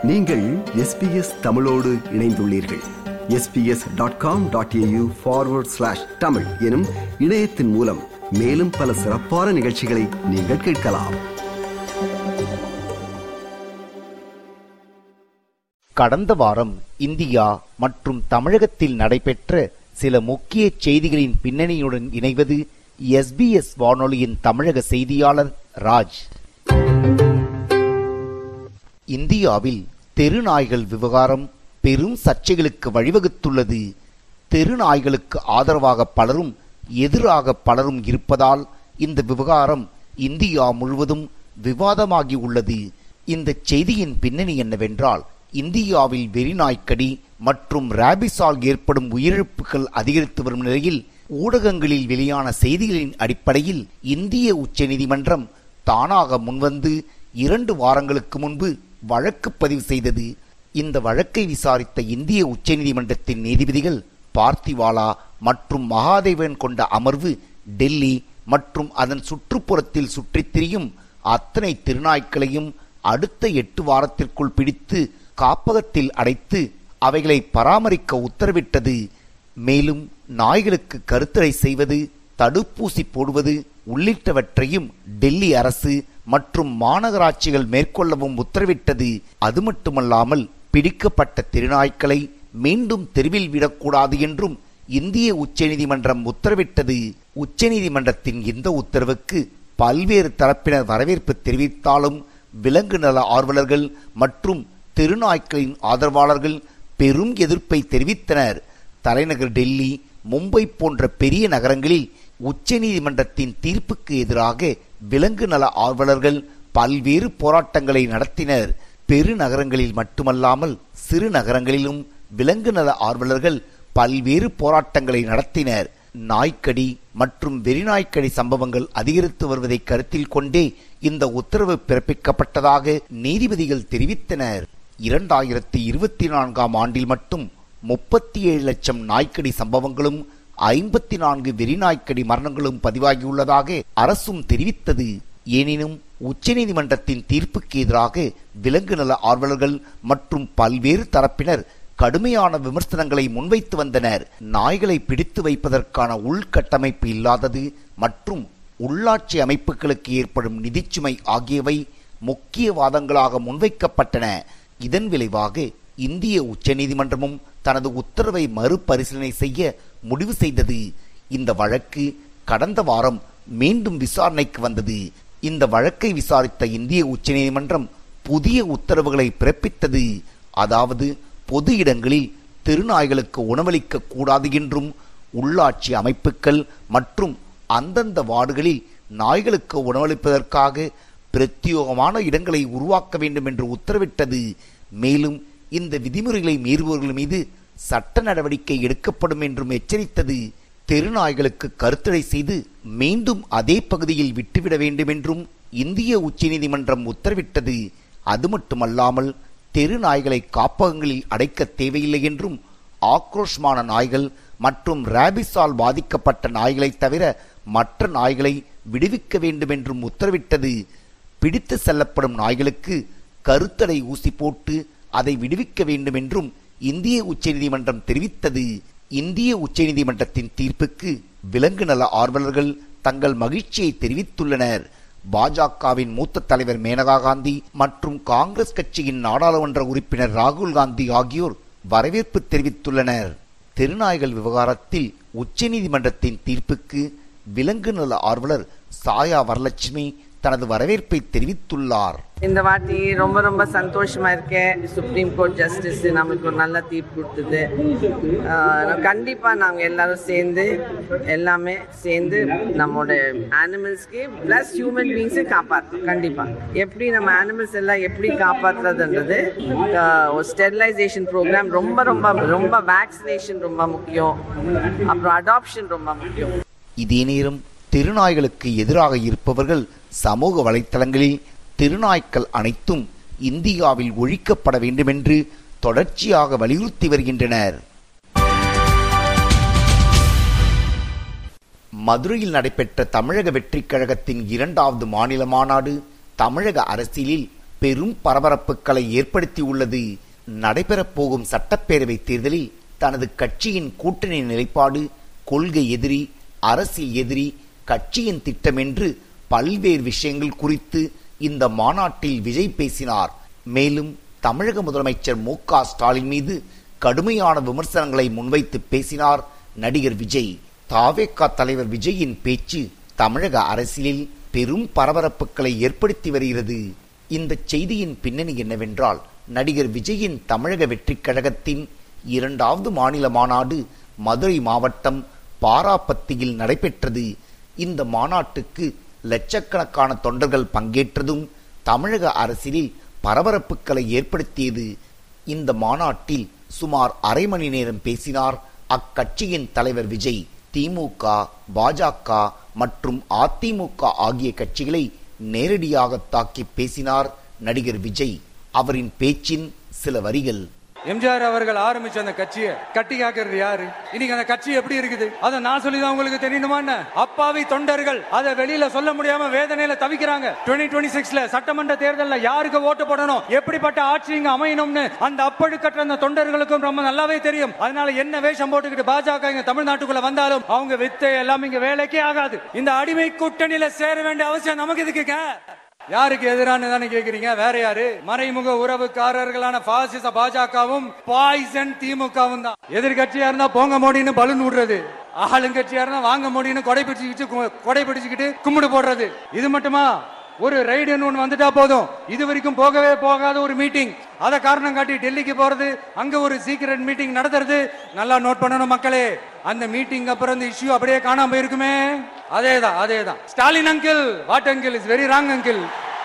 நீங்கள் எஸ்பிஎஸ் தமிழோடு இணைந்துள்ளீர்கள் SBS dot com dot AU forward slash Tamil எனும் இணையத்தின் மூலம் மேலும் பல சிறப்பான நிகழ்ச்சிகளை நீங்கள் கேட்கலாம் கடந்த வாரம் இந்தியா மற்றும் தமிழகத்தில் நடைபெற்ற சில முக்கிய செய்திகளின் பின்னணியுடன் இணைவது எஸ்பிஎஸ் வானொலியின் தமிழக செய்தியாளர் ராஜ் இந்தியாவில் தெருநாய்கள் விவகாரம் பெரும் சர்ச்சைகளுக்கு வழிவகுத்துள்ளது தெருநாய்களுக்கு ஆதரவாக பலரும் எதிராக பலரும் இருப்பதால் இந்த விவகாரம் இந்தியா முழுவதும் விவாதமாகி உள்ளது இந்த செய்தியின் பின்னணி என்னவென்றால் இந்தியாவில் வெறிநாய்க்கடி மற்றும் ராபிஸால் ஏற்படும் உயிரிழப்புகள் அதிகரித்து வரும் நிலையில் ஊடகங்களில் வெளியான செய்திகளின் அடிப்படையில் இந்திய உச்சநீதிமன்றம் தானாக முன்வந்து இரண்டு வாரங்களுக்கு முன்பு வழக்கு பதிவு செய்தது இந்த வழக்கை விசாரித்த இந்திய உச்சநீதிமன்றத்தின் நீதிபதிகள் பார்த்திவாலா மற்றும் மகாதேவன் கொண்ட அமர்வு டெல்லி மற்றும் அதன் சுற்றுப்புறத்தில் சுற்றித் திரியும் அத்தனை திருநாய்க்களையும் அடுத்த எட்டு வாரத்திற்குள் பிடித்து காப்பகத்தில் அடைத்து அவைகளை பராமரிக்க உத்தரவிட்டது மேலும் நாய்களுக்கு கருத்தடை செய்வது தடுப்பூசி போடுவது உள்ளிட்டவற்றையும் டெல்லி அரசு மற்றும் மாநகராட்சிகள் மேற்கொள்ளவும் உத்தரவிட்டது அது மட்டுமல்லாமல் பிடிக்கப்பட்ட திருநாய்க்களை மீண்டும் தெருவில் விடக்கூடாது என்றும் இந்திய உச்சநீதிமன்றம் உத்தரவிட்டது உச்சநீதிமன்றத்தின் இந்த உத்தரவுக்கு பல்வேறு தரப்பினர் வரவேற்பு தெரிவித்தாலும் விலங்கு நல ஆர்வலர்கள் மற்றும் தெருநாய்க்களின் ஆதரவாளர்கள் பெரும் எதிர்ப்பை தெரிவித்தனர் தலைநகர் டெல்லி மும்பை போன்ற பெரிய நகரங்களில் உச்சநீதிமன்றத்தின் தீர்ப்புக்கு எதிராக விலங்கு நல ஆர்வலர்கள் பல்வேறு போராட்டங்களை நடத்தினர் பெருநகரங்களில் மட்டுமல்லாமல் சிறு நகரங்களிலும் விலங்கு நல ஆர்வலர்கள் பல்வேறு போராட்டங்களை நடத்தினர் நாய்க்கடி மற்றும் வெறிநாய்க்கடி சம்பவங்கள் அதிகரித்து வருவதை கருத்தில் கொண்டே இந்த உத்தரவு பிறப்பிக்கப்பட்டதாக நீதிபதிகள் தெரிவித்தனர் இரண்டாயிரத்தி இருபத்தி நான்காம் ஆண்டில் மட்டும் முப்பத்தி ஏழு லட்சம் நாய்க்கடி சம்பவங்களும் ஐம்பத்தி நான்கு வெறிநாய்க்கடி மரணங்களும் பதிவாகியுள்ளதாக அரசும் தெரிவித்தது எனினும் உச்சநீதிமன்றத்தின் தீர்ப்புக்கு எதிராக விலங்கு நல ஆர்வலர்கள் மற்றும் பல்வேறு தரப்பினர் கடுமையான விமர்சனங்களை முன்வைத்து வந்தனர் நாய்களை பிடித்து வைப்பதற்கான உள்கட்டமைப்பு இல்லாதது மற்றும் உள்ளாட்சி அமைப்புகளுக்கு ஏற்படும் நிதிச்சுமை ஆகியவை முக்கிய வாதங்களாக முன்வைக்கப்பட்டன இதன் விளைவாக இந்திய உச்சநீதிமன்றமும் தனது உத்தரவை மறுபரிசீலனை செய்ய முடிவு செய்தது இந்த வழக்கு கடந்த வாரம் மீண்டும் விசாரணைக்கு வந்தது இந்த வழக்கை விசாரித்த இந்திய உச்சநீதிமன்றம் புதிய உத்தரவுகளை பிறப்பித்தது அதாவது பொது இடங்களில் தெருநாய்களுக்கு உணவளிக்க கூடாது என்றும் உள்ளாட்சி அமைப்புகள் மற்றும் அந்தந்த வார்டுகளில் நாய்களுக்கு உணவளிப்பதற்காக பிரத்யோகமான இடங்களை உருவாக்க வேண்டும் என்று உத்தரவிட்டது மேலும் இந்த விதிமுறைகளை மீறுபவர்கள் மீது சட்ட நடவடிக்கை எடுக்கப்படும் என்றும் எச்சரித்தது தெருநாய்களுக்கு கருத்தடை செய்து மீண்டும் அதே பகுதியில் விட்டுவிட வேண்டும் என்றும் இந்திய உச்சநீதிமன்றம் உத்தரவிட்டது அது மட்டுமல்லாமல் தெரு நாய்களை காப்பகங்களில் அடைக்க தேவையில்லை என்றும் ஆக்ரோஷமான நாய்கள் மற்றும் ராபிஸால் பாதிக்கப்பட்ட நாய்களை தவிர மற்ற நாய்களை விடுவிக்க வேண்டும் என்றும் உத்தரவிட்டது பிடித்து செல்லப்படும் நாய்களுக்கு கருத்தடை ஊசி போட்டு அதை விடுவிக்க வேண்டும் என்றும் இந்திய உச்சநீதிமன்றம் தெரிவித்தது இந்திய உச்சநீதிமன்றத்தின் தீர்ப்புக்கு விலங்கு நல ஆர்வலர்கள் தங்கள் மகிழ்ச்சியை தெரிவித்துள்ளனர் பாஜகவின் மூத்த தலைவர் மேனகா காந்தி மற்றும் காங்கிரஸ் கட்சியின் நாடாளுமன்ற உறுப்பினர் ராகுல் காந்தி ஆகியோர் வரவேற்பு தெரிவித்துள்ளனர் தெருநாய்கள் விவகாரத்தில் உச்சநீதிமன்றத்தின் தீர்ப்புக்கு விலங்கு நல ஆர்வலர் சாயா வரலட்சுமி தனது வரவேற்பை தெரிவித்துள்ளார் இந்த வாட்டி ரொம்ப ரொம்ப சந்தோஷமா இருக்கேன் சுப்ரீம் கோர்ட் ஜஸ்டிஸ் நம்மளுக்கு ஒரு நல்ல தீர்ப்பு கொடுத்தது ஆஹ் கண்டிப்பா நாங்க எல்லாரும் சேர்ந்து எல்லாமே சேர்ந்து நம்மளோட அனிமல்ஸ்க்கு பிளஸ் ஹியூமன் பீங்ஸை காப்பாற்றணும் கண்டிப்பா எப்படி நம்ம அனிமல்ஸ் எல்லாம் எப்படி காப்பாற்றுறதுன்றது ஆஹ் ஒரு ஸ்டெரிலைசேஷன் ப்ரோக்ராம் ரொம்ப ரொம்ப ரொம்ப வேக்சினேஷன் ரொம்ப முக்கியம் அப்புறம் அடாப்ஷன் ரொம்ப முக்கியம் இதே நேரம் திருநாய்களுக்கு எதிராக இருப்பவர்கள் சமூக வலைத்தளங்களில் திருநாய்க்கள் அனைத்தும் இந்தியாவில் ஒழிக்கப்பட வேண்டுமென்று தொடர்ச்சியாக வலியுறுத்தி வருகின்றனர் மதுரையில் நடைபெற்ற தமிழக வெற்றிக் கழகத்தின் இரண்டாவது மாநில மாநாடு தமிழக அரசியலில் பெரும் பரபரப்புகளை ஏற்படுத்தியுள்ளது நடைபெறப் போகும் சட்டப்பேரவை தேர்தலில் தனது கட்சியின் கூட்டணி நிலைப்பாடு கொள்கை எதிரி அரசியல் எதிரி கட்சியின் திட்டம் என்று பல்வேறு விஷயங்கள் குறித்து இந்த மாநாட்டில் விஜய் பேசினார் மேலும் தமிழக முதலமைச்சர் மு க ஸ்டாலின் மீது கடுமையான விமர்சனங்களை முன்வைத்து பேசினார் நடிகர் விஜய் தாவேகா தலைவர் விஜயின் பேச்சு தமிழக அரசியலில் பெரும் பரபரப்புகளை ஏற்படுத்தி வருகிறது இந்த செய்தியின் பின்னணி என்னவென்றால் நடிகர் விஜயின் தமிழக வெற்றிக் கழகத்தின் இரண்டாவது மாநில மாநாடு மதுரை மாவட்டம் பாராப்பத்தியில் நடைபெற்றது இந்த மாநாட்டுக்கு லட்சக்கணக்கான தொண்டர்கள் பங்கேற்றதும் தமிழக அரசியலில் பரபரப்புகளை ஏற்படுத்தியது இந்த மாநாட்டில் சுமார் அரை மணி நேரம் பேசினார் அக்கட்சியின் தலைவர் விஜய் திமுக பாஜக மற்றும் அதிமுக ஆகிய கட்சிகளை நேரடியாக தாக்கி பேசினார் நடிகர் விஜய் அவரின் பேச்சின் சில வரிகள் எம்ஜிஆர் அவர்கள் ஆரம்பிச்ச அந்த கட்சியை கட்டி காக்கிறது யாரு இன்னைக்கு அந்த கட்சி எப்படி இருக்குது அதை நான் சொல்லி தான் உங்களுக்கு தெரியணுமா என்ன அப்பாவி தொண்டர்கள் அதை வெளியில சொல்ல முடியாம வேதனையில தவிக்கிறாங்க 2026 சிக்ஸ்ல சட்டமன்ற தேர்தல்ல யாருக்கு ஓட்டு போடணும் எப்படிப்பட்ட ஆட்சி இங்க அமையணும்னு அந்த அப்பழு கட்டுற அந்த தொண்டர்களுக்கும் ரொம்ப நல்லாவே தெரியும் அதனால என்ன வேஷம் போட்டுக்கிட்டு பாஜக இங்க தமிழ்நாட்டுக்குள்ள வந்தாலும் அவங்க வித்தை எல்லாம் இங்க வேலைக்கே ஆகாது இந்த அடிமை கூட்டணியில சேர வேண்டிய அவசியம் நமக்கு இதுக்குங்க யாருக்கு எதிரான தானே கேக்குறீங்க வேற யாரு மறைமுக உறவுக்காரர்களான பாசிச பாஜகவும் பாய்சன் திமுகவும் தான் எதிர்கட்சியா இருந்தா போங்க மோடின்னு பலூன் விடுறது ஆளுங்கட்சியா இருந்தா வாங்க மோடின்னு கொடை பிடிச்சிக்கிட்டு கு- கொடை பிடிச்சிக்கிட்டு கும்பிடு போடுறது இது மட்டுமா ஒரு ரைடுன்னு ஒன்று வந்துட்டா போதும் இது வரைக்கும் போகவே போகாத ஒரு மீட்டிங் அதை காரணம் காட்டி டெல்லிக்கு போறது அங்க ஒரு சீக்கிரட் மீட்டிங் நடத்துறது நல்லா நோட் பண்ணணும் மக்களே அந்த மீட்டிங் அப்புறம் இந்த இஷ்யூ அப்படியே காணாம போயிருக்குமே அதேதான் அதேதான் Stalin uncle what uncle is very wrong uncle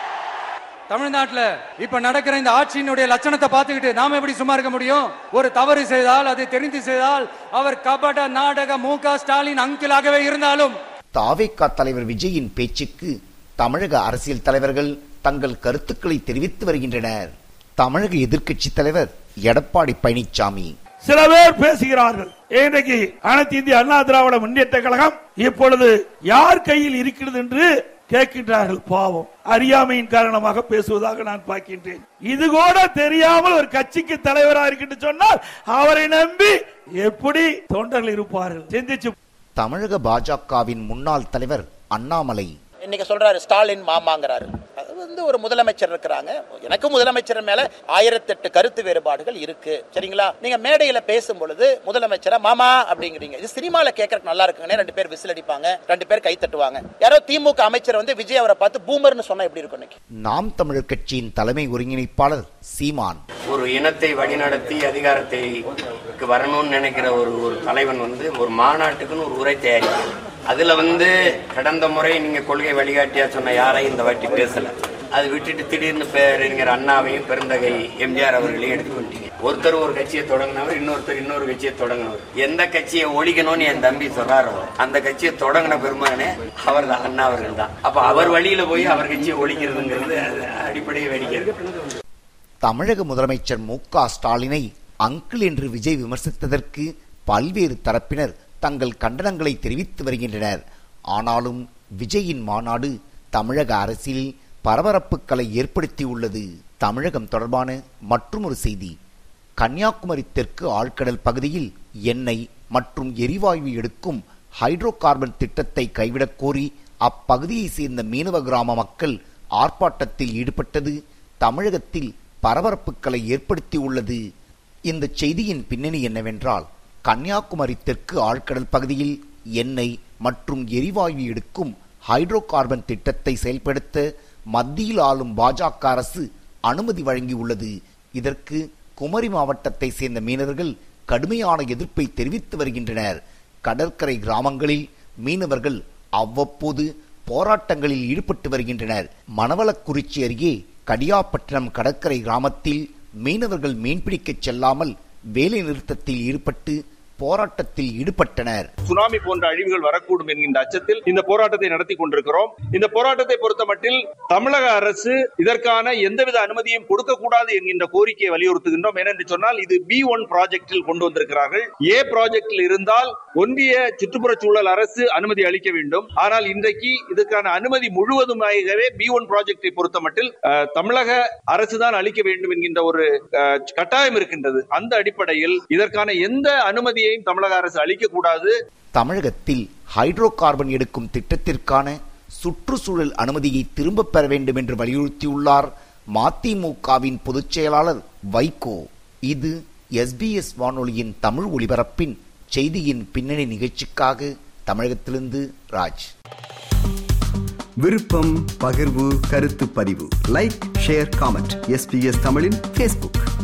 தமிழ்நாட்டுல இப்ப நடக்கிற இந்த ஆட்சியினுடைய லட்சணத்தை பார்த்துக்கிட்டு நாம எப்படி சும்மா இருக்க முடியும் ஒரு தவறு செய்தால் அதை தெரிந்து செய்தால் அவர் கபட நாடக மு க ஸ்டாலின் அங்கிளாகவே இருந்தாலும் தாவேகா தலைவர் விஜயின் பேச்சுக்கு தமிழக அரசியல் தலைவர்கள் தங்கள் கருத்துக்களை தெரிவித்து வருகின்றனர் தமிழக எதிர்க்கட்சி தலைவர் எடப்பாடி பழனிசாமி சில பேர் பேசுகிறார்கள் இன்றைக்கு அனைத்து இந்திய அண்ணா திராவிட முன்னேற்ற கழகம் இப்பொழுது யார் கையில் இருக்கிறது என்று கேட்கின்றார்கள் பாவம் அறியாமையின் காரணமாக பேசுவதாக நான் பார்க்கின்றேன் இது கூட தெரியாமல் ஒரு கட்சிக்கு தலைவராக இருக்கின்ற சொன்னால் அவரை நம்பி எப்படி தொண்டர்கள் இருப்பார்கள் சிந்திச்சு தமிழக பாஜகவின் முன்னாள் தலைவர் அண்ணாமலை இன்னைக்கு சொல்றாரு ஸ்டாலின் மாமாங்கிறாரு அது வந்து ஒரு முதலமைச்சர் இருக்கிறாங்க எனக்கு முதலமைச்சர் மேல ஆயிரத்தெட்டு கருத்து வேறுபாடுகள் இருக்கு சரிங்களா நீங்க மேடையில பேசும் பொழுது முதலமைச்சரை மாமா அப்படிங்கிறீங்க இது சினிமால கேட்கறதுக்கு நல்லா இருக்குங்கன்னு ரெண்டு பேர் விசில் அடிப்பாங்க ரெண்டு பேர் கை தட்டுவாங்க யாரோ திமுக அமைச்சர் வந்து விஜய் அவரை பார்த்து பூமர்னு சொன்னா எப்படி இருக்கும் இன்னைக்கு நாம் தமிழர் கட்சியின் தலைமை ஒருங்கிணைப்பாளர் சீமான் ஒரு இனத்தை வழிநடத்தி அதிகாரத்தை வரணும்னு நினைக்கிற ஒரு ஒரு தலைவன் வந்து ஒரு மாநாட்டுக்குன்னு ஒரு உரை தயாரிக்கிறார் அதுல வந்து கடந்த முறை நீங்க கொள்கை வழிகாட்டியா சொன்ன யாரையும் இந்த வாட்டி பேசல அது விட்டுட்டு திடீர்னு பேரறிஞர் அண்ணாவையும் பெருந்தகை எம்ஜிஆர் அவர்களையும் எடுத்துக்கொண்டீங்க ஒருத்தர் ஒரு கட்சியை தொடங்கினவர் இன்னொருத்தர் இன்னொரு கட்சியை தொடங்கினவர் எந்த கட்சியை ஒழிக்கணும்னு என் தம்பி சொல்றாரோ அந்த கட்சியை தொடங்கின பெருமகனே அவர் தான் அண்ணா அவர்கள் தான் அப்ப அவர் வழியில போய் அவர் கட்சியை ஒழிக்கிறதுங்கிறது அது அடிப்படையை வேடிக்கை இருக்கு தமிழக முதலமைச்சர் மு க ஸ்டாலினை அங்கிள் என்று விஜய் விமர்சித்ததற்கு பல்வேறு தரப்பினர் தங்கள் கண்டனங்களை தெரிவித்து வருகின்றனர் ஆனாலும் விஜயின் மாநாடு தமிழக அரசியலில் பரபரப்புகளை ஏற்படுத்தியுள்ளது தமிழகம் தொடர்பான மற்றொரு செய்தி கன்னியாகுமரி தெற்கு ஆழ்கடல் பகுதியில் எண்ணெய் மற்றும் எரிவாயு எடுக்கும் ஹைட்ரோ கார்பன் திட்டத்தை கைவிடக் கோரி அப்பகுதியை சேர்ந்த மீனவ கிராம மக்கள் ஆர்ப்பாட்டத்தில் ஈடுபட்டது தமிழகத்தில் பரபரப்புகளை ஏற்படுத்தியுள்ளது இந்த செய்தியின் பின்னணி என்னவென்றால் கன்னியாகுமரி தெற்கு ஆழ்கடல் பகுதியில் எண்ணெய் மற்றும் எரிவாயு எடுக்கும் ஹைட்ரோ கார்பன் திட்டத்தை செயல்படுத்த மத்தியில் ஆளும் பாஜக அரசு அனுமதி வழங்கியுள்ளது இதற்கு குமரி மாவட்டத்தை சேர்ந்த மீனவர்கள் கடுமையான எதிர்ப்பை தெரிவித்து வருகின்றனர் கடற்கரை கிராமங்களில் மீனவர்கள் அவ்வப்போது போராட்டங்களில் ஈடுபட்டு வருகின்றனர் மணவளக்குறிச்சி அருகே கடியாப்பட்டினம் கடற்கரை கிராமத்தில் மீனவர்கள் மீன்பிடிக்கச் செல்லாமல் வேலை நிறுத்தத்தில் ஈடுபட்டு போராட்டத்தில் ஈடுபட்டனர் சுனாமி போன்ற அழிவுகள் வரக்கூடும் என்கின்ற அச்சத்தில் இந்த போராட்டத்தை நடத்தி கொண்டிருக்கிறோம் இந்த போராட்டத்தை பொறுத்த மட்டில் தமிழக அரசு இதற்கான எந்தவித அனுமதியும் கொடுக்கக்கூடாது என்கின்ற கோரிக்கையை வலியுறுத்துகின்றோம் ஏனென்று சொன்னால் இது பி ஒன் ப்ராஜெக்டில் கொண்டு வந்திருக்கிறார்கள் ஏ ப்ராஜெக்டில் இருந்தால் ஒன்றிய சுற்றுப்புற சூழல் அரசு அனுமதி அளிக்க வேண்டும் ஆனால் இன்றைக்கு இதுக்கான அனுமதி முழுவதுமாகவே பி ஒன் ப்ராஜெக்டை பொறுத்த மட்டில் அஹ், தமிழக அரசுதான் அளிக்க வேண்டும் என்கின்ற ஒரு அஹ், கட்டாயம் இருக்கின்றது அந்த அடிப்படையில் இதற்கான எந்த அனுமதியையும் தமிழக அரசு அளிக்கக்கூடாது தமிழகத்தில் ஹைட்ரோ கார்பன் எடுக்கும் திட்டத்திற்கான சுற்றுச்சூழல் அனுமதியை திரும்பப் பெற வேண்டும் என்று வலியுறுத்தியுள்ளார் மதிமுகவின் பொதுச் செயலாளர் வைகோ இது எஸ்பிஎஸ் வானொலியின் தமிழ் ஒலிபரப்பின் செய்தியின் பின்னணி நிகழ்ச்சிக்காக தமிழகத்திலிருந்து ராஜ் விருப்பம் பகிர்வு கருத்து பதிவு லைக் ஷேர் காமெண்ட் எஸ்பிஎஸ் தமிழின் ஃபேஸ்புக்